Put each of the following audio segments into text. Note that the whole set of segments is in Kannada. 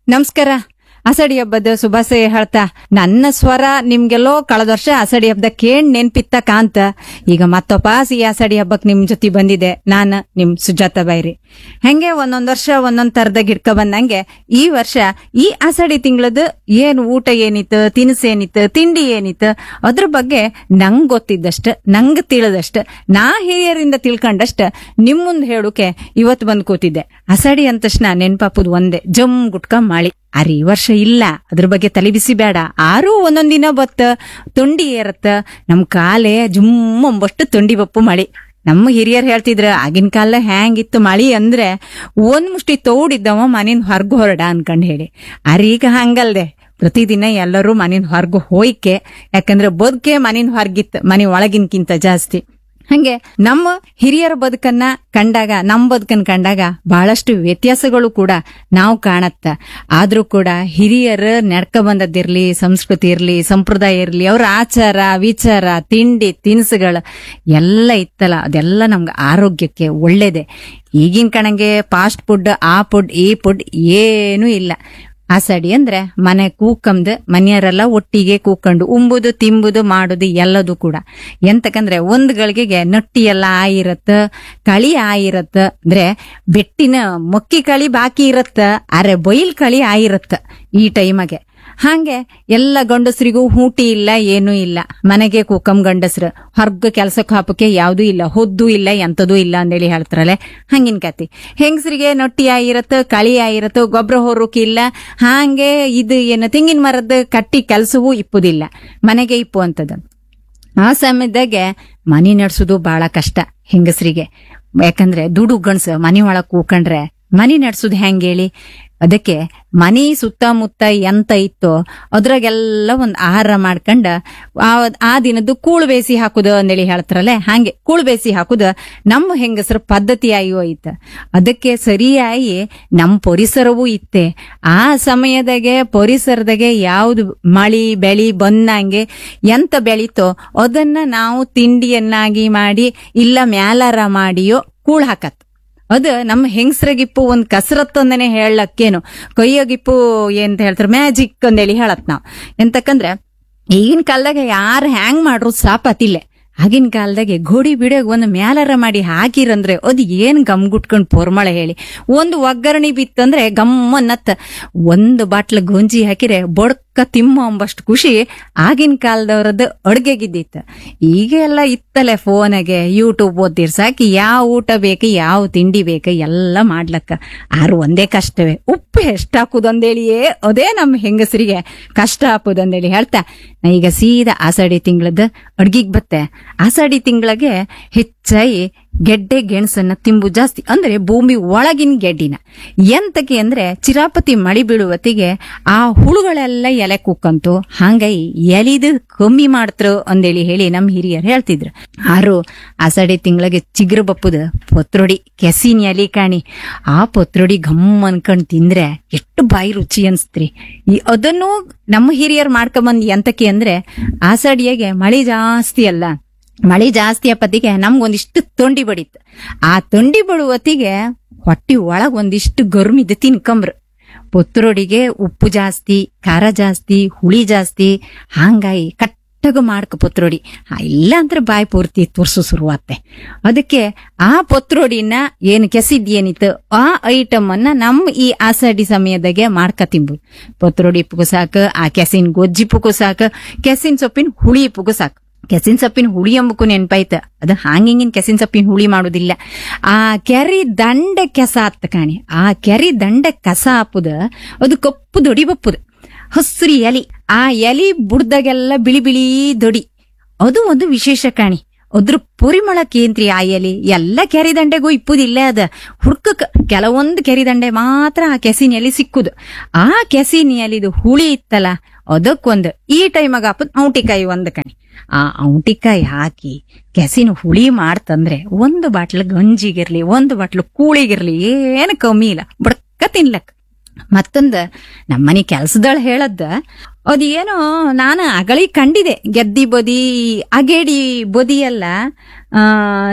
ನಮಸ್ಕಾರ ಅಸಡಿ ಹಬ್ಬದ ಶುಭಾಶಯ ಹೇಳ್ತಾ ನನ್ನ ಸ್ವರ ನಿಮ್ಗೆಲ್ಲೋ ಕಳೆದ ವರ್ಷ ಅಸಡಿ ಹಬ್ಬದ ಕೇಳ್ ನೆನ್ಪಿತ್ತ ಕಾಂತ ಈಗ ಮತ್ತೊಬ್ಬ ಈ ಅಸಡಿ ಹಬ್ಬಕ್ ನಿಮ್ ಜೊತೆ ಬಂದಿದೆ ನಾನ ನಿಮ್ ಸುಜಾತ ಬೈರಿ ಹೆಂಗೆ ಒಂದೊಂದ್ ವರ್ಷ ಒಂದೊಂದ್ ತರದ ಗಿಡ್ಕ ಬಂದಂಗೆ ಈ ವರ್ಷ ಈ ಅಸಡಿ ತಿಂಗಳದ ಏನ್ ಊಟ ಏನಿತ್ತು ತಿನಿಸು ಏನಿತ್ತು ತಿಂಡಿ ಏನಿತ್ತು ಅದ್ರ ಬಗ್ಗೆ ನಂಗ್ ಗೊತ್ತಿದ್ದಷ್ಟ ನಂಗ್ ತಿಳಿದಷ್ಟ ನಾ ಹಿರಿಯರಿಂದ ತಿಳ್ಕೊಂಡಷ್ಟ ನಿಮ್ ಮುಂದ್ ಹೇಳುಕೆ ಇವತ್ ಬಂದ್ ಕೂತಿದ್ದೆ ಅಸಡಿ ಅಂದ ತಕ್ಷಣ ನೆನ್ಪಾಪುದ್ ಒಂದೇ ಜಮ್ ಗುಟ್ಕ ಮಾಳಿ ಅರೆ ಈ ವರ್ಷ ಇಲ್ಲ ಅದ್ರ ಬಗ್ಗೆ ತಲೆ ಬಿಸಿ ಬೇಡ ಆರೂ ಒಂದೊಂದ್ ದಿನ ಬತ್ತ ತೊಂಡಿ ಏರತ್ತ ನಮ್ ಕಾಲೇ ಜುಮ್ ಅಂಬಷ್ಟು ತೊಂಡಿ ಬಪ್ಪು ಮಳಿ ನಮ್ಮ ಹಿರಿಯರ್ ಹೇಳ್ತಿದ್ರ ಆಗಿನ ಕಾಲ ಹ್ಯಾಂಗಿತ್ತು ಮಳಿ ಅಂದ್ರೆ ಒಂದ್ ಮುಷ್ಟಿ ತೌಡಿದ್ದವ ಮನಿನ್ ಹೊರ್ಗು ಹೊರಡ ಅನ್ಕಂಡ್ ಹೇಳಿ ಅರೆ ಈಗ ಹಂಗಲ್ದೆ ಪ್ರತಿದಿನ ಎಲ್ಲರೂ ಮನಿನ್ ಹೊರ್ಗು ಹೋಯ್ಕೆ ಯಾಕಂದ್ರೆ ಬದುಕೆ ಮನಿನ್ ಹೊರ್ಗಿತ್ತು ಮನೆ ಒಳಗಿನ್ಕಿಂತ ಜಾಸ್ತಿ ಹಂಗೆ ನಮ್ಮ ಹಿರಿಯರ ಬದುಕನ್ನ ಕಂಡಾಗ ನಮ್ಮ ಬದುಕನ್ನ ಕಂಡಾಗ ಬಹಳಷ್ಟು ವ್ಯತ್ಯಾಸಗಳು ಕೂಡ ನಾವು ಕಾಣತ್ತ ಆದ್ರೂ ಕೂಡ ಹಿರಿಯರ ನಡ್ಕ ಬಂದದ್ದಿರ್ಲಿ ಸಂಸ್ಕೃತಿ ಇರ್ಲಿ ಸಂಪ್ರದಾಯ ಇರ್ಲಿ ಅವ್ರ ಆಚಾರ ವಿಚಾರ ತಿಂಡಿ ತಿನಿಸುಗಳು ಎಲ್ಲ ಇತ್ತಲ್ಲ ಅದೆಲ್ಲ ನಮ್ಗೆ ಆರೋಗ್ಯಕ್ಕೆ ಒಳ್ಳೇದೆ ಈಗಿನ ಕಣಂಗೆ ಫಾಸ್ಟ್ ಫುಡ್ ಆ ಫುಡ್ ಈ ಫುಡ್ ಏನೂ ಇಲ್ಲ ಆಸಡಿ ಅಂದ್ರೆ ಮನೆ ಕೂಕಂದು ಮನೆಯವರೆಲ್ಲ ಒಟ್ಟಿಗೆ ಕೂಕೊಂಡು ಉಂಬುದು ತಿಂಬುದು ಮಾಡುದು ಎಲ್ಲದು ಕೂಡ ಎಂತಕಂದ್ರೆ ಒಂದ್ ಗಳಿಗೆಗೆ ನಟ್ಟಿ ಎಲ್ಲ ಆಯಿರತ್ತ ಕಳಿ ಆಯಿರತ್ತ ಅಂದ್ರೆ ಬೆಟ್ಟಿನ ಮೊಕ್ಕಿ ಕಳಿ ಬಾಕಿ ಇರತ್ತ ಅರೆ ಬೈಲ್ ಕಳಿ ಆಯಿರತ್ತ ಈ ಟೈಮಗೆ ಹಾಗೆ ಎಲ್ಲ ಗಂಡಸರಿಗೂ ಹೂಟಿ ಇಲ್ಲ ಏನೂ ಇಲ್ಲ ಮನೆಗೆ ಕೂಕಂ ಗಂಡಸ್ರು ಹೊರ್ಗ ಕೆಲ್ಸಕ್ಕೆ ಹಾಪಕ್ಕೆ ಯಾವ್ದೂ ಇಲ್ಲ ಹೊದ್ದು ಇಲ್ಲ ಎಂತದೂ ಇಲ್ಲ ಅಂದೇಳಿ ಹೇಳ್ತಾರಲ್ಲ ಹಂಗಿನ ಕತಿ ಹೆಂಗಸರಿಗೆ ನೊಟ್ಟಿ ಆಗಿರತ್ತ ಕಳಿ ಆಗಿರತ್ತ ಗೊಬ್ಬರ ಹೊರಕ್ಕೆ ಇಲ್ಲ ಹಾಗೆ ಇದು ಏನು ತೆಂಗಿನ ಮರದ ಕಟ್ಟಿ ಕೆಲಸವೂ ಇಪ್ಪುದಿಲ್ಲ ಮನೆಗೆ ಇಪ್ಪು ಅಂತದ ಆ ಸಮಯದಾಗೆ ಮನಿ ನಡ್ಸೋದು ಬಹಳ ಕಷ್ಟ ಹೆಂಗಸರಿಗೆ ಯಾಕಂದ್ರೆ ದುಡು ಗಣಸ ಮನಿ ಒಳಗ್ ಕೂಕೊಂಡ್ರೆ ಮನಿ ನಡ್ಸೋದು ಹೆಂಗ್ ಹೇಳಿ ಅದಕ್ಕೆ ಮನಿ ಸುತ್ತಮುತ್ತ ಎಂತ ಇತ್ತೋ ಅದ್ರಾಗೆಲ್ಲ ಒಂದ್ ಆಹಾರ ಮಾಡ್ಕೊಂಡ ಆ ಆ ದಿನದ್ದು ಕೂಳು ಬೇಸಿ ಹಾಕುದು ಅಂದೇಳಿ ಹೇಳ್ತಾರಲ್ಲ ಹಾಗೆ ಕೂಳು ಬೇಸಿ ಹಾಕುದ ನಮ್ಮ ಹೆಂಗಸರ ಪದ್ಧತಿಯಾಗಿ ಹೋಯ್ತ ಅದಕ್ಕೆ ಸರಿಯಾಗಿ ನಮ್ಮ ಪರಿಸರವೂ ಇತ್ತೆ ಆ ಸಮಯದಾಗೆ ಪರಿಸರದಾಗೆ ಯಾವ್ದು ಮಳಿ ಬೆಳಿ ಬಂದಂಗೆ ಎಂತ ಬೆಳೀತೋ ಅದನ್ನ ನಾವು ತಿಂಡಿಯನ್ನಾಗಿ ಮಾಡಿ ಇಲ್ಲ ಮ್ಯಾಲಾರ ಮಾಡಿಯೋ ಕೂಳ್ ಹಾಕತ್ ಅದ ನಮ್ಮ ಹೆಂಗಸ್ರಗಿಪ್ಪು ಒಂದ್ ಕಸರತ್ತು ಅಂದನೆ ಹೇಳಕ್ಕೇನು ಕೈಯಗಿಪ್ಪು ಏನ್ ಹೇಳ್ತಾರೆ ಮ್ಯಾಜಿಕ್ ಅಂದೇಳಿ ಹೇಳತ್ ನಾವ್ ಎಂತಕಂದ್ರೆ ಈಗಿನ ಕಾಲದಾಗ ಯಾರು ಹ್ಯಾಂಗ್ ಮಾಡ್ರು ಸಾಪತಿಲ್ಲ ಆಗಿನ ಕಾಲದಾಗೆ ಗೋಡಿ ಬಿಡೋಗ್ ಒಂದು ಮ್ಯಾಲರ ಮಾಡಿ ಹಾಕಿರಂದ್ರೆ ಅದು ಏನ್ ಗಮ್ಗುಟ್ಕೊಂಡ್ ಪೊರ್ಮಳ ಹೇಳಿ ಒಂದು ಒಗ್ಗರಣೆ ಬಿತ್ತಂದ್ರೆ ಗಮ್ಮನ್ನತ್ತ ಒಂದು ಬಾಟ್ಲ ಗೊಂಜಿ ಹಾಕಿರೆ ಬೊಡ್ಕ ತಿಮ್ಮ ಅಂಬಷ್ಟು ಖುಷಿ ಆಗಿನ ಕಾಲದವ್ರದ್ದು ಅಡ್ಗೆಗಿದ್ದಿತ್ತು ಈಗ ಎಲ್ಲ ಇತ್ತಲೆ ಫೋನಾಗೆ ಯೂಟ್ಯೂಬ್ ಓದ್ತಿರ್ ಸಾಕಿ ಯಾವ ಊಟ ಬೇಕು ಯಾವ ತಿಂಡಿ ಬೇಕು ಎಲ್ಲ ಮಾಡ್ಲಕ್ಕ ಆರು ಒಂದೇ ಕಷ್ಟವೇ ಉಪ್ಪು ಎಷ್ಟು ಹಾಕುದಂದೇಳಿಯೇ ಅದೇ ನಮ್ಮ ಹೆಂಗಸರಿಗೆ ಕಷ್ಟ ಹಾಕುದಂದೇಳಿ ಹೇಳ್ತಾ ನಾ ಈಗ ಸೀದಾ ಆಷಾಢಿ ತಿಂಗಳದ ಅಡ್ಗಿಗ್ ಬತ್ತೆ ಆಷಾಢಿ ತಿಂಗಳಿಗೆ ಹೆಚ್ಚಾಗಿ ಗೆಡ್ಡೆ ಗೆಣಸನ್ನ ತಿಂಬು ಜಾಸ್ತಿ ಅಂದ್ರೆ ಭೂಮಿ ಒಳಗಿನ ಗೆಡ್ಡಿನ ಎಂತಕ್ಕೆ ಅಂದ್ರೆ ಚಿರಾಪತಿ ಮಳಿ ಬೀಳುವತ್ತಿಗೆ ಆ ಹುಳುಗಳೆಲ್ಲ ಎಲೆ ಕುಕ್ಕಂತು ಹಂಗಾಗಿ ಎಲಿದು ಕಮ್ಮಿ ಮಾಡ್ತ್ರು ಅಂದೇಳಿ ಹೇಳಿ ನಮ್ ಹಿರಿಯರು ಹೇಳ್ತಿದ್ರು ಆರು ಆಷಾಢಿ ತಿಂಗಳಿಗೆ ಚಿಗುರು ಬಪ್ಪುದ ಪತ್ರೊಡಿ ಕೆಸಿನ ಎಲಿ ಕಾಣಿ ಆ ಪತ್ರೊಡಿ ಘಮ್ ಅನ್ಕೊಂಡ್ ತಿಂದ್ರೆ ಎಷ್ಟು ಬಾಯಿ ರುಚಿ ಅನ್ಸ್ತ್ರಿ ಈ ಅದನ್ನು ನಮ್ಮ ಹಿರಿಯರು ಮಾಡ್ಕೊಂಬಂದ್ ಎಂತಕ್ಕೆ ಅಂದ್ರೆ ಆಷಾಢಿಯಾಗೆ ಮಳಿ ಜಾಸ್ತಿ ಅಲ್ಲ ಮಳಿ ಜಾಸ್ತಿ ಅಪ್ಪತ್ತಿಗೆ ನಮ್ಗೊಂದಿಷ್ಟು ತೊಂಡಿ ಬಡಿತ್ತು ಆ ತೊಂಡಿ ಬಡುವತ್ತಿಗೆ ಹೊಟ್ಟಿ ಒಳಗ್ ಒಂದಿಷ್ಟು ಗರ್ಮಿದ್ದು ತಿನ್ಕಂಬ್ರು ಪುತ್ರೊಡಿಗೆ ಉಪ್ಪು ಜಾಸ್ತಿ ಖಾರ ಜಾಸ್ತಿ ಹುಳಿ ಜಾಸ್ತಿ ಹಾಂಗಾಗಿ ಕಟ್ಟಗ ಮಾಡ್ಕ ಪುತ್ರೊಡಿ ಇಲ್ಲ ಅಂದ್ರೆ ಬಾಯಿ ಪೂರ್ತಿ ತುರ್ಸು ಶುರುವಾತ್ತೆ ಅದಕ್ಕೆ ಆ ಪತ್ರೊಡಿನ ಏನು ಕೆಸಿದ್ ಏನಿತ್ತು ಆ ಐಟಮ್ ಅನ್ನ ನಮ್ಮ ಈ ಆಷಾಢಿ ಸಮಯದಾಗೆ ಮಾಡ್ಕ ತಿಂಬುದು ಪತ್ರೊಡಿ ಪುಗು ಸಾಕು ಆ ಕೆಸಿನ ಗೊಜ್ಜಿ ಪುಗು ಸಾಕು ಕೆಸಿನ ಸೊಪ್ಪಿನ ಹುಳಿ ಪುಗು ಸಾಕು ಕೆಸಿನ ಸೊಪ್ಪಿನ ಹುಳಿ ಎಂಬಕ್ಕೂ ನೆನ್ಪಾಯ್ತ ಅದು ಹಾಂಗಿಂಗಿನ ಕೆಸಿನ ಸೊಪ್ಪಿನ ಹುಳಿ ಮಾಡುದಿಲ್ಲ ಆ ಕೆರಿ ದಂಡ ಕೆಸ ಆತ್ತ ಕಾಣಿ ಆ ಕೆರಿ ದಂಡ ಕಸ ಹಾಪುದ ಅದು ಕಪ್ಪು ದೊಡಿ ಬಪ್ಪುದ ಹಸ್ರಿ ಎಲಿ ಆ ಎಲಿ ಬುಡ್ದಾಗೆಲ್ಲ ಬಿಳಿ ಬಿಳಿ ದೊಡಿ ಅದು ಒಂದು ವಿಶೇಷ ಕಾಣಿ ಅದ್ರ ಪರಿಮಳಕ್ಕೇಂತ್ರಿ ಆ ಎಲಿ ಎಲ್ಲ ಕೆರಿ ದಂಡೆಗೂ ಇಪ್ಪುದಿಲ್ಲ ಅದ ಹುಡ್ಕಕ್ ಕೆಲವೊಂದು ಕೆರಿ ದಂಡೆ ಮಾತ್ರ ಆ ಕೆಸಿನ ಎಲಿ ಸಿಕ್ಕುದು ಆ ಕೆಸಿನ ಎಲಿದು ಹುಳಿ ಇತ್ತಲ್ಲ ಅದಕ್ಕೊಂದು ಈ ಟೈಮಾಗ ಹಾಪುದ್ ಔಟಿಕಾಯಿ ಒಂದ್ ಕಣಿ ಆ ಔಟಿಕಾಯಿ ಹಾಕಿ ಕೆಸಿನ ಹುಳಿ ಮಾಡ್ತಂದ್ರೆ ಒಂದು ಬಾಟ್ಲು ಗಂಜಿಗಿರ್ಲಿ ಒಂದು ಬಾಟ್ಲು ಕೂಳಿಗಿರ್ಲಿ ಏನು ಕಮ್ಮಿ ಇಲ್ಲ ಬಡ್ಕ ತಿನ್ಲಕ್ ಮತ್ತೊಂದ ನಮ್ಮನೆ ಕೆಲ್ಸದಳ ಹೇಳದ್ದ ಅದೇನೋ ನಾನು ಅಗಳಿ ಕಂಡಿದೆ ಗೆದ್ದಿ ಬದಿ ಅಗೇಡಿ ಬದಿ ಎಲ್ಲ ಆ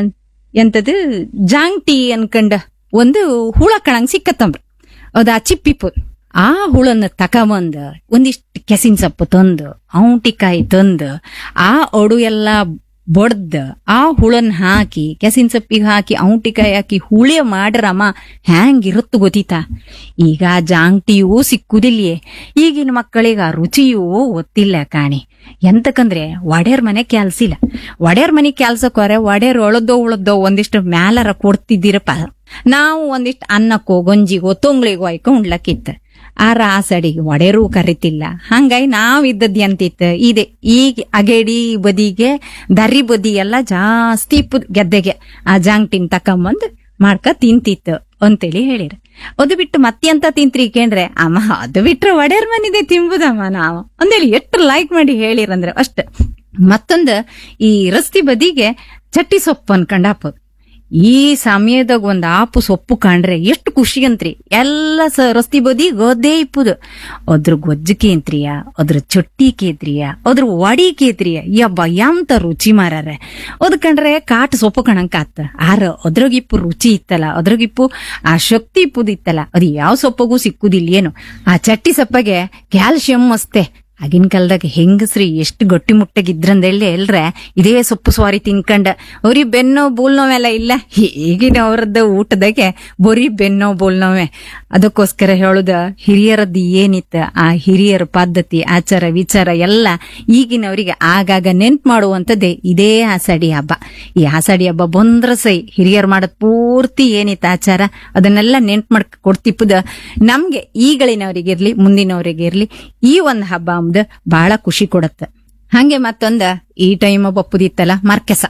ಎಂತದು ಜಾಂಗ್ಟಿ ಅನ್ಕಂಡ ಒಂದು ಹುಳ ಕಣಂಗ್ ಸಿಕ್ಕತ್ತಂಬ್ರ ಅದ ಚಿಪ್ಪಿಪು ಆ ಹುಳನ್ನ ತಕಬಂದ ಒಂದಿಷ್ಟು ಕೆಸಿನ ಸೊಪ್ಪು ತಂದು ಔಟಿಕಾಯಿ ತಂದು ಆ ಒಡು ಎಲ್ಲ ಬಡ್ದ ಆ ಹುಳನ್ ಹಾಕಿ ಕೆಸಿನ ಸೊಪ್ಪಿಗೆ ಹಾಕಿ ಔಟಿಕಾಯಿ ಹಾಕಿ ಹುಳಿ ಮಾಡ್ರಮ್ಮ ಹ್ಯಾಂಗಿರುತ್ತು ಗೊತ್ತಿತಾ ಈಗ ಆ ಜಾಂಗ್ಟಿಯೂ ಸಿಕ್ಕುದಿಲ್ಯೇ ಈಗಿನ ಮಕ್ಕಳಿಗೆ ಆ ರುಚಿಯೂ ಗೊತ್ತಿಲ್ಲ ಕಾಣಿ ಎಂತಕಂದ್ರೆ ಒಡೆಯರ್ ಮನೆ ಕೆಲ್ಸಿಲ್ಲ ಒಡೆಯರ್ ಮನೆ ಕೆಲ್ಸಕ್ಕೆ ಹೋರೆ ಒಡೆಯರ್ ಒಳದೋ ಉಳದೋ ಒಂದಿಷ್ಟು ಮ್ಯಾಲರ ಕೊಡ್ತಿದ್ದೀರಪ್ಪ ನಾವು ಒಂದಿಷ್ಟು ಅನ್ನಕ್ಕೋ ಗಂಜಿಗೋ ತೊಂಗ್ಳಿಗೋ ಆಯ್ಕೊ ಉಣ್ಲಕ್ಕಿತ್ತು ಆ ರಾಸಡಿಗೆ ಒಡೆರೂ ಕರಿತಿಲ್ಲ ಹಂಗಾಗಿ ನಾವ್ ಇದ್ದದ್ ಎಂತಿತ್ತು ಇದೆ ಈಗ ಅಗೇಡಿ ಬದಿಗೆ ದರಿ ಬದಿ ಎಲ್ಲ ಜಾಸ್ತಿ ಇಪ್ಪು ಗೆದ್ದೆಗೆ ಆ ಜಾಂಗ್ಟಿನ್ ತಕೊಂಬಂದ್ ಮಾಡ್ಕ ತಿಂತಿತ್ತು ಅಂತೇಳಿ ಹೇಳಿರ ಅದು ಬಿಟ್ಟು ಮತ್ತೆಂತ ತಿಂತ್ರಿ ಕೇಂದ್ರೆ ಅಮ್ಮ ಅದು ಬಿಟ್ರೆ ಒಡೆಯರ್ ಮನಿದೆ ತಿಂಬುದಮ್ಮ ನಾವು ಅಂದೇಳಿ ಎಷ್ಟು ಲೈಕ್ ಮಾಡಿ ಹೇಳಿರಂದ್ರೆ ಅಷ್ಟ ಮತ್ತೊಂದು ಈ ರಸ್ತಿ ಬದಿಗೆ ಚಟ್ಟಿ ಸೊಪ್ಪು ಅನ್ಕೊಂಡಾಪ ಈ ಸಮಯದಾಗ ಒಂದ್ ಆಪು ಸೊಪ್ಪು ಕಂಡ್ರೆ ಎಷ್ಟು ಖುಷಿ ಅಂತ್ರಿ ಎಲ್ಲ ಸ ರಸ್ತಿ ಬದಿ ಗದ್ದೆ ಇಪ್ಪುದು ಅದ್ರ ಗೊಜ್ಜು ಕೇಂತ್ರಿಯ ಅದ್ರ ಚೊಟ್ಟಿ ಕೇತ್ರಿಯ ಅದ್ರ ವಡಿ ಕೇತ್ರಿಯ ಯಬ್ಬ ಎಂತ ರುಚಿ ಮಾರಾರೆ ಅದ್ ಕಂಡ್ರೆ ಕಾಟ್ ಸೊಪ್ಪು ಕಣಂಕಾತ ಆರ ಅದ್ರಾಗಿಪ್ಪು ರುಚಿ ಇತ್ತಲ್ಲ ಅದ್ರಾಗಿಪ್ಪು ಆ ಶಕ್ತಿ ಇಪ್ಪುದಿತ್ತಲ್ಲ ಅದು ಯಾವ ಸೊಪ್ಪಗೂ ಸಿಕ್ಕುದಿಲ್ಲ ಏನು ಆ ಚಟ್ಟಿ ಸೊಪ್ಪಗೆ ಕ್ಯಾಲ್ಸಿಯಂ ಅಸ್ತೆ ಆಗಿನ ಕಾಲದಾಗ ಹೆಂಗಸ್ರಿ ಎಷ್ಟು ಗಟ್ಟಿ ಮುಟ್ಟಗಿದ್ರಂದೇಳಿ ಎಲ್ರೆ ಇದೇ ಸೊಪ್ಪು ಸ್ವಾರಿ ತಿನ್ಕಂಡ ಅವ್ರಿಗೆ ಬೆನ್ನೋ ಬೋಲ್ನೋವೆಲ್ಲ ಇಲ್ಲ ಈಗಿನ ಅವ್ರದ್ದು ಊಟದಾಗೆ ಬರೀ ಬೆನ್ನೋ ಬೋಲ್ನೋವೆ ಅದಕ್ಕೋಸ್ಕರ ಹೇಳುದ ಹಿರಿಯರದ್ದು ಏನಿತ್ತ ಆ ಹಿರಿಯರ ಪದ್ಧತಿ ಆಚಾರ ವಿಚಾರ ಎಲ್ಲ ಈಗಿನವರಿಗೆ ಆಗಾಗ ನೆನ್ಪು ಮಾಡುವಂತದ್ದೇ ಇದೇ ಆಸಾಡಿ ಹಬ್ಬ ಈ ಆಸಾಡಿ ಹಬ್ಬ ಬಂದ್ರ ಸೈ ಹಿರಿಯರ್ ಮಾಡದ್ ಪೂರ್ತಿ ಏನಿತ್ತು ಆಚಾರ ಅದನ್ನೆಲ್ಲ ನೆನ್ಪು ಮಾಡ್ ಕೊಡ್ತಿಪ್ಪದ ನಮ್ಗೆ ಈಗಳಿನವರಿಗಿರ್ಲಿ ಮುಂದಿನವರಿಗಿರ್ಲಿ ಈ ಒಂದ್ ಹಬ್ಬ ಅಂಬುದು ಬಹಳ ಖುಷಿ ಕೊಡತ್ತ ಹಂಗೆ ಮತ್ತೊಂದ ಈ ಟೈಮ್ ಬಪ್ಪುದಿತ್ತಲ್ಲ ಮರ್ಕೆಸ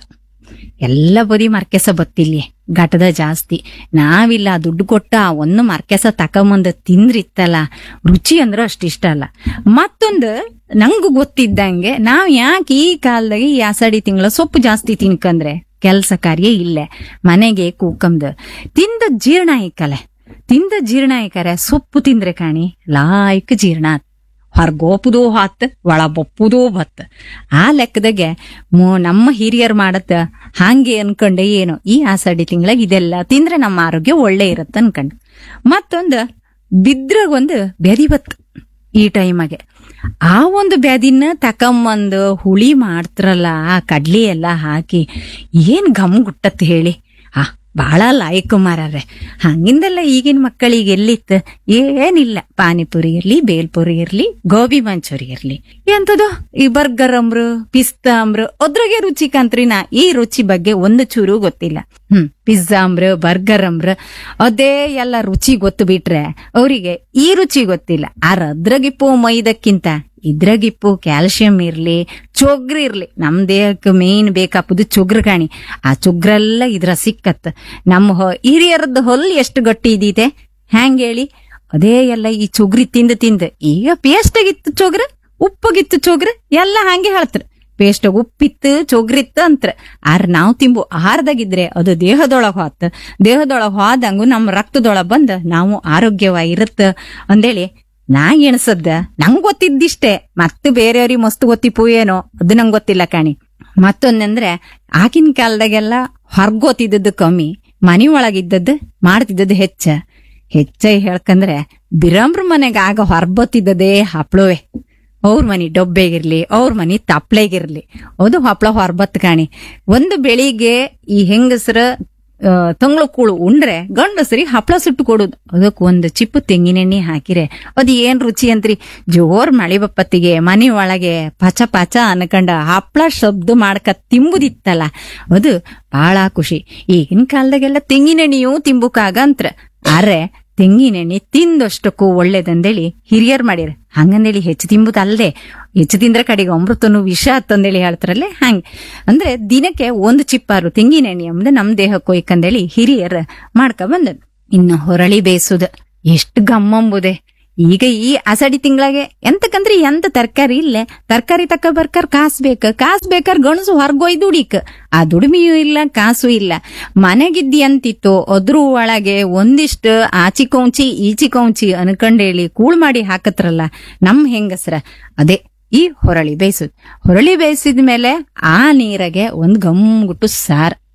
ಎಲ್ಲ ಬದಿ ಮರ್ಕೆಸ ಬತ್ತಿಲ್ಲಿ ಘಟದ ಜಾಸ್ತಿ ನಾವಿಲ್ಲ ದುಡ್ಡು ಕೊಟ್ಟ ಆ ಒಂದು ಮರ್ಕೆಸ ತಕೊಂಬಂದ ತಿಂದ್ರಿತ್ತಲ್ಲ ರುಚಿ ಅಂದ್ರೆ ಅಷ್ಟಿಷ್ಟ ಅಲ್ಲ ಮತ್ತೊಂದು ನಂಗೂ ಗೊತ್ತಿದ್ದಂಗೆ ನಾವ್ ಯಾಕೆ ಈ ಕಾಲದಾಗ ಈ ಆಸಾಡಿ ತಿಂಗಳ ಸೊಪ್ಪು ಜಾಸ್ತಿ ತಿನ್ಕಂದ್ರೆ ಕೆಲಸ ಕಾರ್ಯ ಇಲ್ಲೇ ಮನೆಗೆ ಕೂಕಂದು ತಿಂದ ಜೀರ್ಣ ಐಕಲೆ ತಿಂದ ಜೀರ್ಣ ಐಕರೆ ಸೊಪ್ಪು ತಿಂದ್ರೆ ಕಾಣಿ ಲಾಯ್ಕ್ ಜೀರ್ಣ ಆತ್. ಹೊರ್ಗೋಪುದೂ ಹಾತ್ ಒಳ ಬಪ್ಪುದೂ ಬತ್ ಆ ಲೆಕ್ಕದಾಗೆ ಮು- ನಮ್ಮ ಹಿರಿಯರ್ ಮಾಡತ್ತ ಹಾಗೆ ಅನ್ಕೊಂಡೆ ಏನು ಈ ಆಷಾಢಿ ತಿಂಗಳಾಗ ಇದೆಲ್ಲ ತಿಂದ್ರೆ ನಮ್ಮ ಆರೋಗ್ಯ ಒಳ್ಳೆ ಇರತ್ತ ಅನ್ಕಂಡ್ ಮತ್ತೊಂದು ಬಿದ್ರಾಗ ಒಂದು ಬೆದಿ ಬತ್ ಈ ಟೈಮಾಗೆ ಆ ಒಂದು ಬ್ಯಾದಿನ ತಕೊಂಬಂದು ಹುಳಿ ಮಾಡ್ತಾರಲ್ಲ ಆ ಕಡ್ಲಿ ಎಲ್ಲ ಹಾಕಿ ಏನ್ ಘಮ್ ಗುಟ್ಟತ್ ಹೇಳಿ ಆ ಬಹಳ ಲಾಯಕ್ ಮಾರಾರೆ ಹಂಗಿಂದೆಲ್ಲ ಈಗಿನ ಮಕ್ಕಳಿಗೆ ಎಲ್ಲಿತ್ತು ಏನಿಲ್ಲ ಪಾನಿಪುರಿ ಇರ್ಲಿ ಬೇಲ್ಪುರಿ ಇರ್ಲಿ ಗೋಬಿ ಮಂಚೂರಿ ಇರ್ಲಿ ಎಂತದು ಈ ಬರ್ಗರ್ ಅಂಬ್ರು ಪಿಸ್ತಾ ಅಂಬ್ರು ಅದ್ರಾಗೆ ರುಚಿ ಕಂತ್ರಿನ ಈ ರುಚಿ ಬಗ್ಗೆ ಒಂದು ಚೂರು ಗೊತ್ತಿಲ್ಲ ಹ್ಮ್ ಪಿಜ್ಜಾ ಅಂಬ್ರು ಬರ್ಗರ್ ಅಂಬ್ರು ಅದೇ ಎಲ್ಲ ರುಚಿ ಗೊತ್ತು ಬಿಟ್ರೆ ಅವರಿಗೆ ಈ ರುಚಿ ಗೊತ್ತಿಲ್ಲ ಆರ ಅದ್ರಾಗಿಪ್ಪು ಮೈದಕ್ಕಿಂತ ಇದ್ರಾಗಿಪ್ಪು ಕ್ಯಾಲ್ಸಿಯಂ ಇರ್ಲಿ ಚೊಗ್ರು ಇರ್ಲಿ ನಮ್ ದೇಹಕ್ಕೆ ಮೇನ್ ಬೇಕಾಪುದು ಚೊಗ್ರು ಕಾಣಿ ಆ ಚೊಗ್ರೆಲ್ಲ ಇದ್ರ ಸಿಕ್ಕತ್ ನಮ್ಮ ಹೊ- ಹಿರಿಯರದ್ದು ಹೊಲ್ ಎಷ್ಟು ಗಟ್ಟಿ ಇದೀತೆ ಹ್ಯಾಂಗ್ ಹೇಳಿ ಅದೇ ಎಲ್ಲ ಈ ಚೊಗ್ರಿ ತಿಂದು ತಿಂದು ಈಗ ಪೇಸ್ಟಾಗಿತ್ತು ಚೊಗ್ರ ಉಪ್ಪಗಿತ್ತು ಚೊಗ್ರ ಎಲ್ಲ ಹಂಗೆ ಹೇಳ್ತಾರ ಪೇಸ್ಟ್ ಉಪ್ಪಿತ್ತು ಚೊಗ್ರಿತ್ತು ಅಂತ್ರ ಆರ್ ನಾವ್ ತಿಂಬು ಆಹಾರದಾಗಿದ್ರೆ ಅದು ದೇಹದೊಳಗ್ ಹೋತ್ ದೇಹದೊಳಗ್ ಹೋದಂಗು ನಮ್ಮ ರಕ್ತದೊಳಗ್ ಬಂದ್ ನಾವು ಆರೋಗ್ಯವಾಗಿರುತ್ತ ಅಂದೇಳಿ ನಾ ಎಣಸದ್ದ ನಂಗ್ ಗೊತ್ತಿದ್ದಿಷ್ಟೇ ಮತ್ತೆ ಬೇರೆಯವ್ರಿಗೆ ಮಸ್ತ್ ಗೊತ್ತಿಪ್ಪು ಏನೋ ಅದು ನಂಗ್ ಗೊತ್ತಿಲ್ಲ ಕಾಣಿ ಮತ್ತೊಂದಂದ್ರೆ ಆಗಿನ ಕಾಲದಾಗೆಲ್ಲ ಹೊರ್ಗೋತಿದ್ದದ್ದು ಕಮ್ಮಿ ಮನಿ ಒಳಗಿದ್ದದ್ದು ಮಾಡ್ತಿದ್ದದ್ದು ಹೆಚ್ಚ ಹೆಚ್ಚ ಹೇಳ್ಕಂದ್ರೆ ಬಿರಂಬ್ರ ಮನೆಗೆ ಆಗ ಹೊರ್ಬತ್ತಿದ್ದದೇ ಹಪ್ಳುವೆ ಅವ್ರ ಮನಿ ಡೊಬ್ಬೆಗಿರ್ಲಿ ಅವ್ರ ಮನಿ ತಪ್ಲೆಗಿರ್ಲಿ ಅದು ಹಪ್ಳ ಹೊರ್ಬತ್ ಕಾಣಿ ಒಂದು ಬೆಳಿಗ್ಗೆ ಈ ಹೆಂಗಸರ ತಂಗ್ಳು ಕೂಳು ಉಂಡ್ರೆ ಗಂಡಸರಿಗೆ ಹಪ್ಳ ಸುಟ್ಟು ಕೊಡುದು ಅದಕ್ಕೆ ಒಂದು ಚಿಪ್ಪು ತೆಂಗಿನೆಣ್ಣೆ ಹಾಕಿರೆ ಅದು ಏನ್ ರುಚಿ ಅಂತ್ರಿ ಜೋರ್ ಮಳಿ ಬಪ್ಪತ್ತಿಗೆ ಮನಿ ಒಳಗೆ ಪಚ ಪಚ ಅನ್ಕಂಡ ಹಪ್ಳ ಶಬ್ದ ಮಾಡ್ಕ ತಿಂಬುದಿತ್ತಲ್ಲ ಅದು ಬಹಳ ಖುಷಿ ಈಗಿನ ಕಾಲದಾಗೆಲ್ಲ ತೆಂಗಿನೆಣ್ಣೆಯೂ ತಿಂಬುಕಾಗಂತ್ರ ಆರೆ ತೆಂಗಿನೆಣ್ಣೆ ತಿಂದಷ್ಟಕ್ಕೂ ಒಳ್ಳೇದಂದೇಳಿ ಹಿರಿಯರ್ ಮಾಡಿರ ಹಂಗಂದೇಳಿ ಹೆಚ್ಚು ತಿಂಬುದಲ್ದೆ ಹೆಚ್ಚು ತಿಂದ್ರೆ ಕಡೆಗೆ ಅಮೃತನು ವಿಷ ಅಂತಂದೇಳಿ ಹೇಳ್ತಾರಲ್ಲೇ ಹಂಗೆ ಅಂದ್ರೆ ದಿನಕ್ಕೆ ಒಂದು ಚಿಪ್ಪಾರು ತೆಂಗಿನೆಣ್ಣೆ ಎಂಬುದು ನಮ್ ದೇಹಕ್ಕೆ ಒಯ್ಕಂದೇಳಿ ಹಿರಿಯರ್ ಮಾಡ್ಕ ಬಂದದ್ ಇನ್ನು ಹೊರಳಿ ಬೇಯಿಸುದ ಎಷ್ಟು ಗಮ್ಮಂಬುದೆ ಈಗ ಈ ಅಸಡಿ ತಿಂಗಳಾಗೆ ಎಂತಕಂದ್ರೆ ಎಂತ ತರಕಾರಿ ಇಲ್ಲೇ ತರಕಾರಿ ತಕ್ಕ ಬರ್ಕರ್ ಕಾಸ್ ಬೇಕ ಕಾಸ್ ಬೇಕಾರ ಗಣಸು ಹೊರ್ಗೊಯ್ ದುಡಿಕ್ ಆ ದುಡಿಮೆಯೂ ಇಲ್ಲ ಕಾಸು ಇಲ್ಲ ಮನೆಗಿದ್ದಿ ಅಂತಿತ್ತು ಅದ್ರ ಒಳಗೆ ಒಂದಿಷ್ಟು ಆಚಿ ಕೌಂಚಿ ಈಚಿ ಕೌಂಚಿ ಅನ್ಕಂಡೇಳಿ ಕೂಳ್ ಮಾಡಿ ಹಾಕತ್ರಲ್ಲ ನಮ್ ಹೆಂಗಸ್ರ ಅದೇ ಈ ಹೊರಳಿ ಬೇಯಿಸುದ್ ಹೊರಳಿ ಬೇಯಿಸಿದ ಮೇಲೆ ಆ ನೀರಗೆ ಒಂದ್ ಗಮ್ಗುಟ್ಟು ಸಾರ್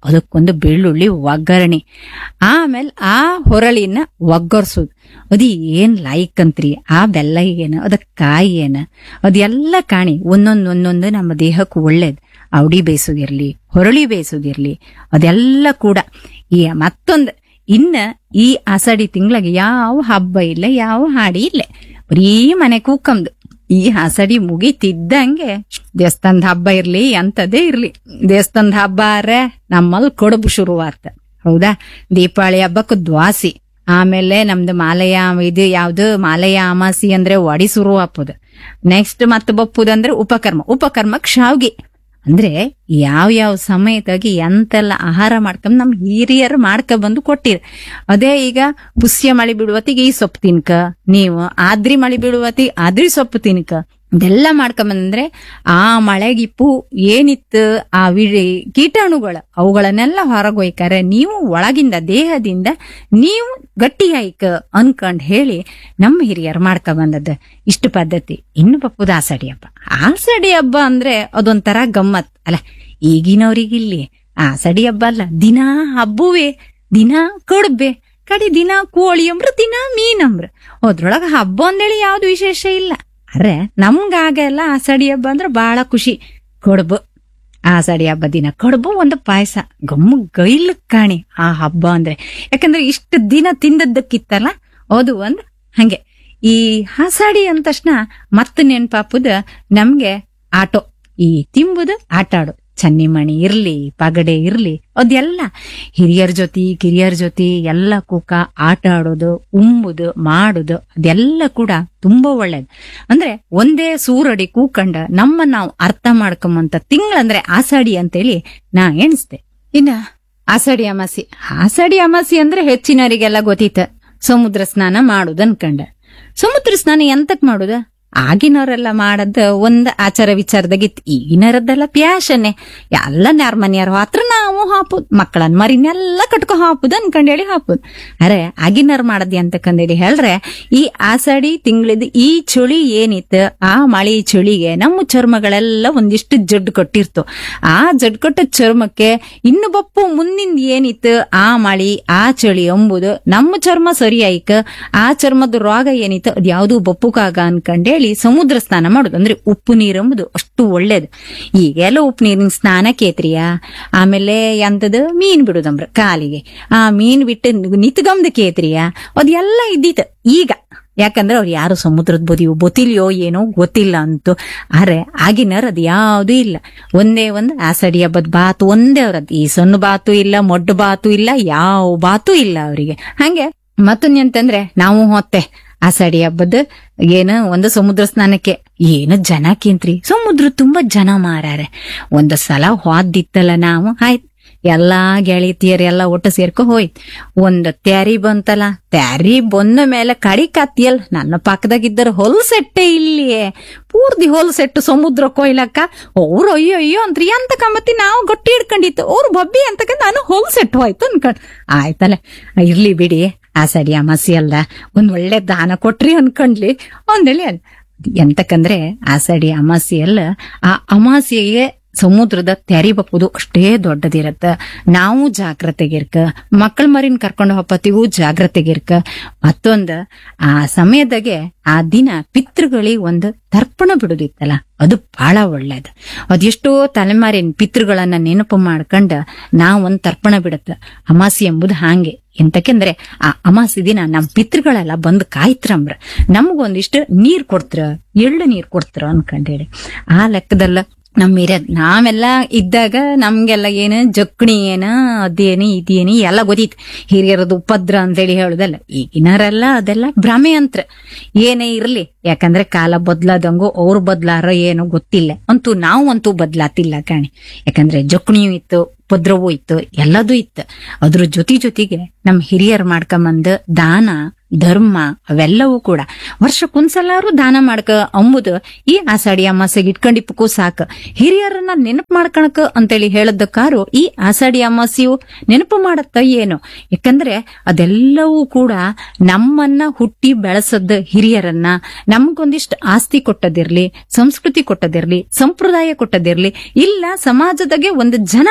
ಅದಕ್ಕೊಂದು ಬೆಳ್ಳುಳ್ಳಿ ಒಗ್ಗರಣೆ ಆಮೇಲೆ ಆ ಹೊರಳಿನ ಒಗ್ಗರ್ಸೋದು ಅದು ಏನ್ ಲಾಯ್ಕ್ ಅಂತ್ರಿ ಆ ಬೆಲ್ಲ ಏನ ಅದಕ್ಕೆ ಕಾಯಿ ಏನ ಅದೆಲ್ಲ ಕಾಣಿ ಒಂದೊಂದ್ ಒಂದೊಂದು ನಮ್ಮ ದೇಹಕ್ಕೆ ಒಳ್ಳೇದು ಅವಡಿ ಬೇಯಿಸೋದಿರ್ಲಿ ಹೊರಳಿ ಬೇಯಿಸೋದಿರ್ಲಿ ಅದೆಲ್ಲ ಕೂಡ ಈ ಮತ್ತೊಂದು ಇನ್ನ ಈ ಆಷಾಢಿ ತಿಂಗಳಿಗೆ ಯಾವ ಹಬ್ಬ ಇಲ್ಲ ಯಾವ ಹಾಡಿ ಇಲ್ಲ ಬರೀ ಮನೆ ಕೂಕಂದು ಈ ಆಷಾಢಿ ಮುಗಿತಿದ್ದಂಗೆ ದೇವಸ್ಥಾನದ ಹಬ್ಬ ಇರ್ಲಿ ಅಂತದೇ ಇರ್ಲಿ ದೇವಸ್ಥಾನದ ಹಬ್ಬ ಆರೆ ನಮ್ಮಲ್ಲಿ ಕೊಡಬು ಶುರುವಾತ ಹೌದಾ ದೀಪಾವಳಿ ಹಬ್ಬಕ್ಕೆ ದ್ವಾಸಿ ಆಮೇಲೆ ನಮ್ದು ಮಾಲಯ ಇದು ಯಾವ್ದು ಮಾಲಯ ಅಮಾಸಿ ಅಂದ್ರೆ ಒಡಿ ಶುರು ಹಾಪುದು ನೆಕ್ಸ್ಟ್ ಮತ್ತೆ ಬಪ್ಪುದಂದ್ರೆ ಉಪಕರ್ಮ ಉಪಕರ್ಮಕ್ ಶಾವ್ಗೆ ಅಂದ್ರೆ ಯಾವ ಯಾವ ಸಮಯದಾಗಿ ಎಂತೆಲ್ಲ ಆಹಾರ ಮಾಡ್ಕೊಂಡ್ ನಮ್ ಹಿರಿಯರು ಮಾಡ್ಕ ಬಂದು ಕೊಟ್ಟಿರ್ ಅದೇ ಈಗ ಪುಷ್ಯ ಮಳಿ ಬಿಡುವತ್ತಿಗೆ ಈ ಸೊಪ್ಪು ತಿನ್ಕ ನೀವು ಆದ್ರಿ ಮಳಿ ಬಿಡುವತ್ತಿಗೆ ಆದ್ರಿ ಸೊಪ್ಪು ತಿನ್ಕ ಇದೆಲ್ಲ ಮಾಡ್ಕೊಂಬಂದ್ರೆ ಆ ಮಳೆಗಿಪ್ಪು ಏನಿತ್ತು ಆ ವಿಳಿ ಕೀಟಾಣುಗಳು ಅವುಗಳನ್ನೆಲ್ಲ ಹೊರಗೊಯ್ಕಾರೆ ನೀವು ಒಳಗಿಂದ ದೇಹದಿಂದ ನೀವು ಗಟ್ಟಿಯಾಯ್ಕ ಅನ್ಕೊಂಡ್ ಹೇಳಿ ನಮ್ಮ ಹಿರಿಯರು ಮಾಡ್ಕ ಬಂದದ್ದು ಇಷ್ಟು ಪದ್ಧತಿ ಇನ್ನು ಬಪ್ಪುದ ಆಸಡಿ ಹಬ್ಬ ಆಸಡಿ ಹಬ್ಬ ಅಂದ್ರೆ ಅದೊಂಥರ ಗಮ್ಮತ್ ಅಲ್ಲ ಈಗಿನವ್ರಿಗಿಲ್ಲಿ ಆಸಡಿ ಹಬ್ಬ ಅಲ್ಲ ದಿನಾ ಹಬ್ಬುವೆ ದಿನಾ ಕಡ್ಬೆ ಕಡಿ ದಿನ ಕೋಳಿ ಅಂಬ್ರ ದಿನ ಮೀನಂಬ್ರ ಅದ್ರೊಳಗ ಹಬ್ಬ ಅಂದೇಳಿ ಯಾವ್ದು ವಿಶೇಷ ಇಲ್ಲ ಅರೆ ನಮ್ಗಾಗೆಲ್ಲ ಆಸಡಿ ಹಬ್ಬ ಅಂದ್ರೆ ಬಹಳ ಖುಷಿ ಕಡುಬು ಆಸಡಿ ಹಬ್ಬ ದಿನ ಕಡುಬು ಒಂದು ಪಾಯಸ ಗಮ್ಮು ಗೈಲ್ ಕಾಣಿ ಆ ಹಬ್ಬ ಅಂದ್ರೆ ಯಾಕಂದ್ರೆ ಇಷ್ಟು ದಿನ ತಿಂದದ್ದಕ್ಕಿತ್ತಲ್ಲ ಅದು ಒಂದು ಹಂಗೆ ಈ ಹಾಸಾಡಿ ಅಂದ ತಕ್ಷಣ ಮತ್ತೆ ನೆನ್ಪಾಪುದ ನಮ್ಗೆ ಆಟೋ ಈ ತಿಂಬುದು ಆಟ ಆಡು ಚನ್ನಿಮಣಿ ಇರ್ಲಿ ಪಗಡೆ ಇರ್ಲಿ ಅದೆಲ್ಲ ಹಿರಿಯರ ಜೊತೆ ಕಿರಿಯರ ಜೊತೆ ಎಲ್ಲ ಕೂಕ ಆಟ ಆಡೋದು ಉಂಬುದು ಮಾಡುದು ಅದೆಲ್ಲ ಕೂಡ ತುಂಬಾ ಒಳ್ಳೇದು ಅಂದ್ರೆ ಒಂದೇ ಸೂರಡಿ ಕೂಕಂಡ ನಮ್ಮ ನಾವು ಅರ್ಥ ಮಾಡ್ಕೊಂಬಂತ ತಿಂಗಳಂದ್ರೆ ಆಸಾಡಿ ಅಂತೇಳಿ ನಾ ಎಣಿಸ್ದೆ ಇನ್ನ ಆಸಾಡಿ ಅಮಾಸಿ ಆಸಾಡಿ ಅಮಾಸಿ ಅಂದ್ರೆ ಹೆಚ್ಚಿನವರಿಗೆಲ್ಲ ಗೊತ್ತಿತ್ತ ಸಮುದ್ರ ಸ್ನಾನ ಮಾಡುದು ಅನ್ಕಂಡ ಸಮುದ್ರ ಸ್ನಾನ ಎಂತಕ್ ಮಾಡುದ ಆಗಿನವರೆಲ್ಲ ಮಾಡದ ಒಂದ್ ಆಚಾರ ವಿಚಾರದಾಗಿತ್ತು ಈಗಿನರದ್ದೆಲ್ಲ ಪ್ಯಾಶನ್ನೇ ಎಲ್ಲ ನ್ಯಾರ ಮನೆಯವ್ರ ಹತ್ರ ನಾವು ಹಾಪುದ್ ಮಕ್ಕಳನ್ ಮರಿನೆಲ್ಲ ಕಟ್ಕೊ ಹಾಪುದ್ ಅನ್ಕಂಡೇಳಿ ಹಾಪುದ್ ಅರೆ ಆಗಿನವ್ರು ಮಾಡದಿ ಅಂತಕಂದೇಳಿ ಹೇಳ್ರೆ ಈ ಆಷಾಢಿ ತಿಂಗಳಿದ ಈ ಚಳಿ ಏನಿತ್ತು ಆ ಮಳಿ ಚಳಿಗೆ ನಮ್ಮ ಚರ್ಮಗಳೆಲ್ಲ ಒಂದಿಷ್ಟು ಜಡ್ಡು ಕೊಟ್ಟಿರ್ತು ಆ ಜಡ್ ಕೊಟ್ಟ ಚರ್ಮಕ್ಕೆ ಇನ್ನು ಬಪ್ಪು ಮುಂದಿನ ಏನಿತ್ತು ಆ ಮಳಿ ಆ ಚಳಿ ಎಂಬುದು ನಮ್ಮ ಚರ್ಮ ಸರಿ ಆಯ್ಕ ಆ ಚರ್ಮದ ರೋಗ ಏನಿತ್ತು ಅದ್ ಯಾವ್ದು ಬಪ್ಪುಕಾಗ ಅನ್ಕಂಡೇಳಿ ಸಮುದ್ರ ಸ್ನಾನ ಮಾಡುದು ಅಂದ್ರೆ ಉಪ್ಪು ನೀರು ಎಂಬುದು ಅಷ್ಟು ಒಳ್ಳೇದು ಈಗೆಲ್ಲ ಉಪ್ಪು ನೀರಿನ ಸ್ನಾನ ಕೇತ್ರಿಯ ಆಮೇಲೆ ಎಂತದು ಮೀನ್ ಬಿಡುದಂಬ್ರ ಕಾಲಿಗೆ ಆ ಮೀನ್ ಬಿಟ್ಟು ನಿತ್ಗಮ್ದ ಕೇತ್ರಿಯ ಅದೆಲ್ಲ ಇದ್ದಿತ್ತು ಈಗ ಯಾಕಂದ್ರೆ ಅವ್ರು ಯಾರು ಸಮುದ್ರದ ಬದಿಯೋ ಗೊತ್ತಿಲ್ಯೋ ಏನೋ ಗೊತ್ತಿಲ್ಲ ಅಂತು ಆದ್ರೆ ಆಗಿನರ್ ಅದ್ ಯಾವ್ದು ಇಲ್ಲ ಒಂದೇ ಒಂದು ಆಸಡಿ ಹಬ್ಬದ ಬಾತು ಒಂದೇ ಅವ್ರದ್ದು ಈ ಸಣ್ಣ ಬಾತು ಇಲ್ಲ ಮೊಡ್ಡು ಬಾತು ಇಲ್ಲ ಯಾವ ಬಾತು ಇಲ್ಲ ಅವರಿಗೆ ಹಂಗೆ ಮತ್ತೊಂದ್ ಅಂತಂದ್ರೆ ನಾವು ಹೊತ್ತೆ ಆಷಾಢಿ ಹಬ್ಬದ ಏನು ಒಂದು ಸಮುದ್ರ ಸ್ನಾನಕ್ಕೆ ಏನು ಜನ ಕೇಂತ್ರಿ ಸಮುದ್ರ ತುಂಬಾ ಜನ ಮಾರಾರೆ ಒಂದ್ ಸಲ ಹೋದಿತ್ತಲ್ಲ ನಾವು ಆಯ್ತು ಎಲ್ಲಾ ಗೆಳತಿಯರೆಲ್ಲ ಒಟ್ಟು ಸೇರ್ಕೊ ಹೋಯ್ತು ಒಂದ್ ತ್ಯಾರಿ ಬಂತಲ್ಲ ತ್ಯಾರಿ ಬಂದ ಮೇಲೆ ಕಡಿ ಕತ್ತಿಯಲ್ ನನ್ನ ಪಕ್ಕದಾಗಿದ್ದರು ಹೊಲ್ಸೆಟ್ಟೆ ಇಲ್ಲಿಯೇ ಪೂರ್ತಿ ಹೊಲ್ಸೆಟ್ಟು ಸಮುದ್ರ ಕೊಯ್ಲಕ್ಕ ಅವ್ರು ಅಯ್ಯೋ ಅಯ್ಯೋ ಅಂತ್ರಿ ಅಂತ ಕಮ್ಮತ್ತಿ ನಾವು ಗಟ್ಟಿ ಹಿಡ್ಕೊಂಡಿತ್ತು ಅವ್ರು ಬಬ್ಬಿ ಅಂತಕ ನಾನು ಹೊಲ್ಸೆಟ್ಟು ಹೋಯ್ತು ಅನ್ಕೊಂಡ್ ಆಯ್ತಲ್ಲ ಇರ್ಲಿ ಬಿಡಿ ಆಸಡಿ ಅಮಾಸಿ ಅಲ್ಲ ಒಂದ್ ಒಳ್ಳೆ ದಾನ ಕೊಟ್ರಿ ಅನ್ಕೊಂಡ್ಲಿ ಒಂದೇಳಿ ಎಂತಕಂದ್ರೆ ಆಸಡಿ ಅಮಾಸಿ ಅಲ್ಲ ಆ ಅಮಾಸಿಗೆ ಸಮುದ್ರದ ತೆರಿ ಬಪ್ಪುದು ಅಷ್ಟೇ ದೊಡ್ಡದಿರತ್ತ ನಾವು ಜಾಗ್ರತೆಗಿರ್ಕ ಮಕ್ಕಳ ಮರಿನ್ ಕರ್ಕೊಂಡು ಹೋಗತ್ತಿಗೂ ಜಾಗ್ರತೆಗಿರ್ಕ ಮತ್ತೊಂದ ಆ ಸಮಯದಾಗೆ ಆ ದಿನ ಪಿತೃಗಳಿಗೆ ಒಂದು ತರ್ಪಣ ಬಿಡುದಿತ್ತಲ್ಲ ಅದು ಬಹಳ ಒಳ್ಳೇದು ಅದೆಷ್ಟೋ ತಲೆಮಾರಿನ ಪಿತೃಗಳನ್ನ ನೆನಪು ಮಾಡ್ಕೊಂಡ ನಾವ್ ಒಂದ್ ತರ್ಪಣ ಬಿಡತ್ತ ಅಮಾಸಿ ಎಂಬುದು ಹಾಂಗೆ ಎಂತಕೆಂದ್ರೆ ಆ ಅಮಾಸಿ ದಿನ ನಮ್ ಪಿತೃಗಳೆಲ್ಲ ಬಂದ್ ಕಾಯ್ತ್ರಂಬ್ರ ನಮಗೊಂದಿಷ್ಟು ನೀರ್ ಕೊಡ್ತ್ರ ಎಳ್ಳು ನೀರ್ ಕೊಡ್ತ್ರ ಅನ್ಕಂಡೇಳಿ ಆ ಲೆಕ್ಕದಲ್ಲ ನಮ್ ಹಿರಿಯ ನಾವೆಲ್ಲ ಇದ್ದಾಗ ನಮ್ಗೆಲ್ಲ ಏನು ಜಕ್ಣಿ ಏನ ಅದೇನು ಇದೇನು ಎಲ್ಲ ಗೊತ್ತಿತ್ತು ಹಿರಿಯರದು ಉಪದ್ರ ಅಂತೇಳಿ ಹೇಳುದಲ್ಲ ಈಗಿನರೆಲ್ಲ ಅದೆಲ್ಲ ಭ್ರಮೆ ಅಂತ್ರ ಏನೇ ಇರ್ಲಿ ಯಾಕಂದ್ರೆ ಕಾಲ ಬದ್ಲಾದಂಗು ಅವ್ರು ಬದ್ಲಾರ ಏನೋ ಗೊತ್ತಿಲ್ಲ ಅಂತೂ ನಾವು ಅಂತೂ ಬದ್ಲಾತಿಲ್ಲ ಕಾಣಿ ಯಾಕಂದ್ರೆ ಜಕ್ಣಿಯೂ ಇತ್ತು ಉಪದ್ರವೂ ಇತ್ತು ಎಲ್ಲದೂ ಇತ್ತು ಅದ್ರ ಜೊತೆ ಜೊತೆಗೆ ನಮ್ ಹಿರಿಯರ್ ಮಾಡ್ಕೊಂಬಂದ ದಾನ ಧರ್ಮ ಅವೆಲ್ಲವೂ ಕೂಡ ವರ್ಷಕ್ಕೊಂದ್ಸಲಾರು ದಾನ ಮಾಡ್ಕ ಅಂಬುದು ಈ ಆಷಾಢಿ ಅಮಾಸೆಗೆ ಇಟ್ಕೊಂಡಿಪ್ಪಕ್ಕೂ ಸಾಕ ಹಿರಿಯರನ್ನ ನೆನಪು ಮಾಡ್ಕಣಕ ಅಂತೇಳಿ ಹೇಳದಕ್ಕಾರು ಈ ಆಷಾಢಿ ಅಮಾಸೆಯು ನೆನಪು ಮಾಡತ್ತ ಏನು ಯಾಕಂದ್ರೆ ಅದೆಲ್ಲವೂ ಕೂಡ ನಮ್ಮನ್ನ ಹುಟ್ಟಿ ಬೆಳೆಸದ ಹಿರಿಯರನ್ನ ನಮ್ಗೊಂದಿಷ್ಟು ಆಸ್ತಿ ಕೊಟ್ಟದಿರ್ಲಿ ಸಂಸ್ಕೃತಿ ಕೊಟ್ಟದಿರ್ಲಿ ಸಂಪ್ರದಾಯ ಕೊಟ್ಟದಿರ್ಲಿ ಇಲ್ಲ ಸಮಾಜದಾಗೆ ಒಂದು ಜನ ಮಾಡದಿರ್ಲಿ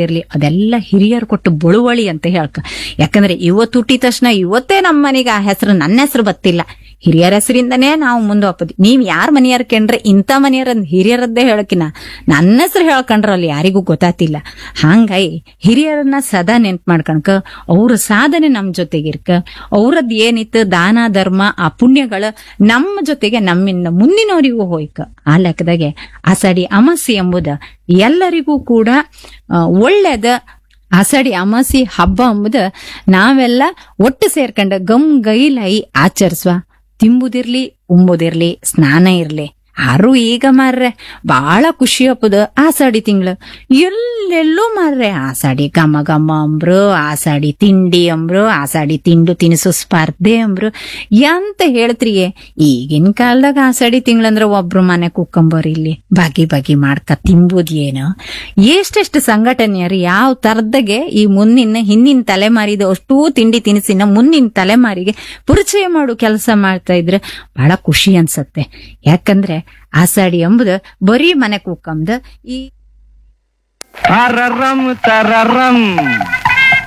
ಮಾಡೋದಿರ್ಲಿ ಅದೆಲ್ಲ ಹಿರಿಯರು ಕೊಟ್ಟು ಬಳುವಳಿ ಅಂತ ಹೇಳ್ಕ ಯಾಕಂದ್ರೆ ಇವತ್ತು ಹುಟ್ಟಿದ ತಕ್ಷಣ ಇವತ್ತೇ ನಮ್ಮ ಮನೆಗೆ ಆ ಹೆಸರು ನನ್ನ ಹೆಸರು ಬತ್ತಿಲ್ಲ ಹಿರಿಯರ ಹೆಸರಿಂದನೇ ನಾವು ಮುಂದೆ ಹೋಗ್ಬೋದು ನೀವ್ ಯಾರ ಮನೆಯವ್ರ ಕಂಡ್ರೆ ಇಂಥ ಮನೆಯವ್ರ ಹಿರಿಯರದ್ದೇ ಹೇಳಕಿನ ನನ್ನ ಹೆಸರು ಹೇಳ್ಕೊಂಡ್ರಲ್ಲಿ ಯಾರಿಗೂ ಗೊತ್ತಾತಿಲ್ಲ ಹಂಗಾಗಿ ಹಿರಿಯರನ್ನ ಸದಾ ನೆನ್ಪು ಮಾಡ್ಕಣಕ ಅವ್ರ ಸಾಧನೆ ನಮ್ ಜೊತೆಗಿರ್ಕ ಅವ್ರದ್ ಏನಿತ್ತು ದಾನ ಧರ್ಮ ಆ ಪುಣ್ಯಗಳು ನಮ್ಮ ಜೊತೆಗೆ ನಮ್ಮಿಂದ ಮುಂದಿನವರಿಗೂ ಹೋಯ್ಕ ಆ ಲೆಕ್ಕದಾಗೆ ಆಷಾಢಿ ಅಮಾಸೆ ಎಂಬುದು ಎಲ್ಲರಿಗೂ ಕೂಡ ಆ, ಒಳ್ಳೇದ ಆಷಾಢಿ ಅಮಾಸಿ ಹಬ್ಬ ಎಂಬುದು ನಾವೆಲ್ಲ ಒಟ್ಟು ಸೇರ್ಕೊಂಡ ಗಮ್ ಗೈಲೈ ಆಚರಿಸುವ ತಿಂಬುದಿರ್ಲಿ ಉಂಬುದಿರ್ಲಿ ಸ್ನಾನ ಇರ್ಲಿ ಆರು ಈಗ ಮಾರ್ರೆ ಬಾಳ ಖುಷಿ ಹಬ್ಬದ ಆಷಾಢಿ ತಿಂಗಳು ಎಲ್ಲೆಲ್ಲೂ ಮಾರ್ರೆ ಆಷಾಢಿ ಘಮ ಘಮ ಅಂಬ್ರು ಆಷಾಢಿ ತಿಂಡಿ ಅಂಬ್ರು ಆಷಾಢಿ ತಿಂಡು ತಿನಿಸು ಸ್ಪರ್ಧೆ ಅಂಬ್ರು ಎಂತ ಹೇಳ್ತ್ರಿಯೇ ಈಗಿನ ಕಾಲದಾಗ ಆಷಾಢಿ ತಿಂಗಳಂದ್ರ ಒಬ್ರು ಮನೆ ಕುಕ್ಕಂಬರ್ ಇಲ್ಲಿ ಬಗೆ ಬಗೆ ಮಾಡ್ಕ ತಿಂಬುದ್ ಏನು ಎಷ್ಟೆಷ್ಟು ಸಂಘಟನೆಯರು ಯಾವ ತರದಾಗೆ ಈ ಮುಂದಿನ ಹಿಂದಿನ ತಲೆಮಾರಿದ ಅಷ್ಟೂ ತಿಂಡಿ ತಿನಿಸಿನ ಮುಂದಿನ ತಲೆಮಾರಿಗೆ ಪರಿಚಯ ಮಾಡು ಕೆಲಸ ಮಾಡ್ತಾ ಇದ್ರೆ ಬಹಳ ಖುಷಿ ಅನ್ಸತ್ತೆ ಯಾಕಂದ್ರೆ ಆಷಾಢಿ ಎಂಬುದು ಬರೀ ಮನೆ ಕುಕ್ಕಂದ ಈ ಅರರಂ ತರರಂ